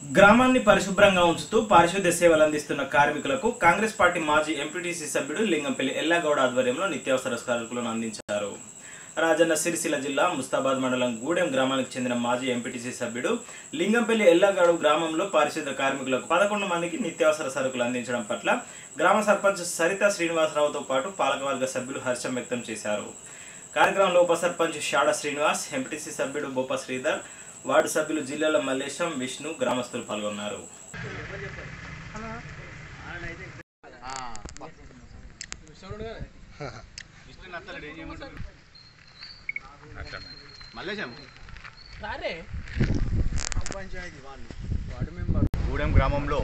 గ్రామాన్ని పరిశుభ్రంగా ఉంచుతూ పారిశుద్ధ్య సేవలు అందిస్తున్న కార్మికులకు కాంగ్రెస్ పార్టీ మాజీ ఎంపీటీసీ సభ్యుడు లింగంపల్లి ఎల్లాగౌడ ఆధ్వర్యంలో నిత్యావసర సరుకులను అందించారు రాజన్న సిరిసిల్ల జిల్లా ముస్తాబాద్ మండలం గూడెం గ్రామానికి చెందిన మాజీ ఎంపీటీసీ సభ్యుడు లింగంపల్లి ఎల్లాగౌడ గ్రామంలో పారిశుద్ధ్య కార్మికులకు పదకొండు మందికి నిత్యావసర సరుకులు అందించడం పట్ల గ్రామ సర్పంచ్ సరిత శ్రీనివాసరావుతో పాటు పాలకవర్గ సభ్యులు హర్షం వ్యక్తం చేశారు కార్యక్రమంలో ఉప సర్పంచ్ షాడ శ్రీనివాస్ ఎంపీటీసీ సభ్యుడు బొప్ప శ్రీధర్ వార్డు సభ్యులు జిల్లాల మల్లేశం విష్ణు గ్రామస్తులు పాల్గొన్నారు మల్లేశం రారే గూడెం గ్రామంలో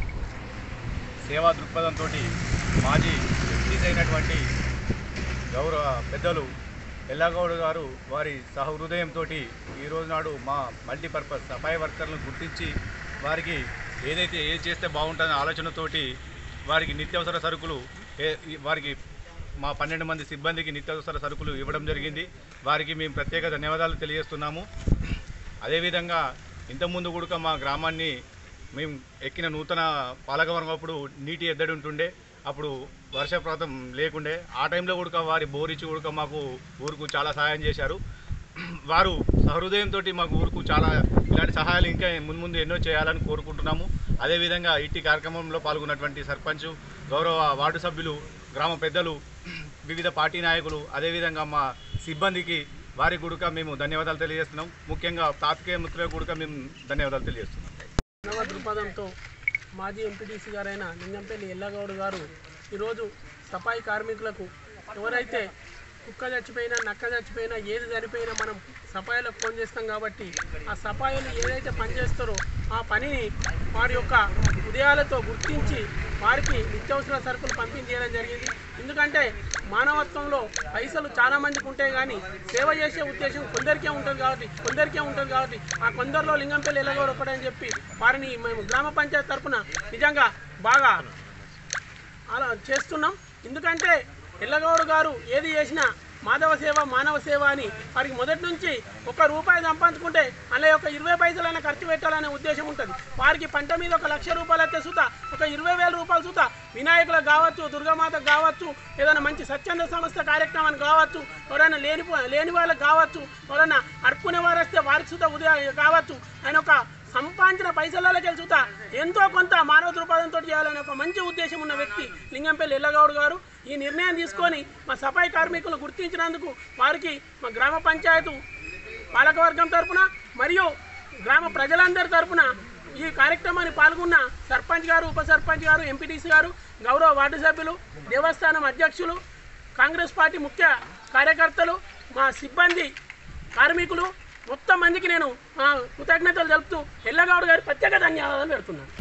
సేవా దృక్పథంతో మాజీ ఎంపీస్ అయినటువంటి గౌరవ పెద్దలు ఎల్లాగౌడ్ గారు వారి సహృదయంతో ఈ రోజు నాడు మా మల్టీపర్పస్ సఫాయి వర్కర్లను గుర్తించి వారికి ఏదైతే ఏది చేస్తే బాగుంటుందనే ఆలోచనతోటి వారికి నిత్యావసర సరుకులు ఏ- ఈ- వారికి మా పన్నెండు మంది సిబ్బందికి నిత్యావసర సరుకులు ఇవ్వడం జరిగింది వారికి మేము ప్రత్యేక ధన్యవాదాలు తెలియజేస్తున్నాము అదేవిధంగా ఇంతకుముందు కూడా మా గ్రామాన్ని మేము ఎక్కిన నూతన పాలకవర్గం అప్పుడు నీటి ఎద్దడి ఉంటుండే అప్పుడు వర్షపాతం లేకుండే ఆ టైంలో కూడా వారి బోరిచ్చి కూడా మాకు ఊరుకు చాలా సహాయం చేశారు వారు సహృదయంతో మాకు ఊరుకు చాలా ఇలాంటి సహాయాలు ఇంకా ముందు ముందు ఎన్నో చేయాలని కోరుకుంటున్నాము అదేవిధంగా ఇట్టి కార్యక్రమంలో పాల్గొన్నటువంటి సర్పంచ్ గౌరవ వార్డు సభ్యులు గ్రామ పెద్దలు వివిధ పార్టీ నాయకులు అదేవిధంగా మా సిబ్బందికి వారి గుడుక మేము ధన్యవాదాలు తెలియజేస్తున్నాం ముఖ్యంగా పాతికేయ మిత్రులకు కూడా మేము ధన్యవాదాలు తెలియజేస్తున్నాం నవ దృక్పథంతో మాజీ ఎంపీటీసీ గారైన లింగంపల్లి ఎల్లగౌడ్ గారు ఈరోజు సఫాయి కార్మికులకు ఎవరైతే కుక్క చచ్చిపోయినా నక్క చచ్చిపోయినా ఏది చనిపోయినా మనం సఫాయిలకు ఫోన్ చేస్తాం కాబట్టి ఆ సఫాయిలు ఏదైతే పనిచేస్తారో ఆ పనిని వారి యొక్క ఉదయాలతో గుర్తించి వారికి నిత్యావసర సరుకులు పంపిణీ చేయడం జరిగింది ఎందుకంటే మానవత్వంలో పైసలు చాలా మందికి ఉంటాయి కానీ సేవ చేసే ఉద్దేశం కొందరికే ఉంటుంది కాబట్టి కొందరికే ఉంటుంది కాబట్టి ఆ కొందరిలో లింగంపల్లి ఎల్లగౌడ ఒకటని చెప్పి వారిని మేము గ్రామ పంచాయతీ తరఫున నిజంగా బాగా అలా చేస్తున్నాం ఎందుకంటే ఎల్లగౌడ్ గారు ఏది చేసినా మాధవ సేవ మానవ సేవ అని వారికి మొదటి నుంచి ఒక రూపాయి సంపాదించుకుంటే అలా ఒక ఇరవై పైసలైనా ఖర్చు పెట్టాలనే ఉద్దేశం ఉంటుంది వారికి పంట మీద ఒక లక్ష రూపాయలు అయితే సుతా ఒక ఇరవై వేల రూపాయలు సుతా వినాయకులకు కావచ్చు దుర్గామాతకు కావచ్చు ఏదైనా మంచి స్వచ్ఛంద సంస్థ కార్యక్రమానికి కావచ్చు ఎవరైనా లేని లేని వాళ్ళకి కావచ్చు ఎవరైనా అడుక్కునే వారు వస్తే వారికి సుతా ఉదయం కావచ్చు ఆయన ఒక సంపాదించిన పైసలకి వెళ్తా ఎంతో కొంత మానవ దృక్పథంతో చేయాలనే ఒక మంచి ఉద్దేశం ఉన్న వ్యక్తి లింగంపల్లి ఎల్లగౌడ్ గారు ఈ నిర్ణయం తీసుకొని మా సఫాయి కార్మికులు గుర్తించినందుకు వారికి మా గ్రామ పంచాయతీ పాలకవర్గం తరపున మరియు గ్రామ ప్రజలందరి తరపున ఈ కార్యక్రమాన్ని పాల్గొన్న సర్పంచ్ గారు ఉప సర్పంచ్ గారు ఎంపీటీసీ గారు గౌరవ వార్డు సభ్యులు దేవస్థానం అధ్యక్షులు కాంగ్రెస్ పార్టీ ముఖ్య కార్యకర్తలు మా సిబ్బంది కార్మికులు మొత్తం మందికి నేను ఆ, కృతజ్ఞతలు తెలుపుతూ ఎల్లగౌడ్ గారి ప్రత్యేక ధన్యవాదాలు పెడుతున్నాను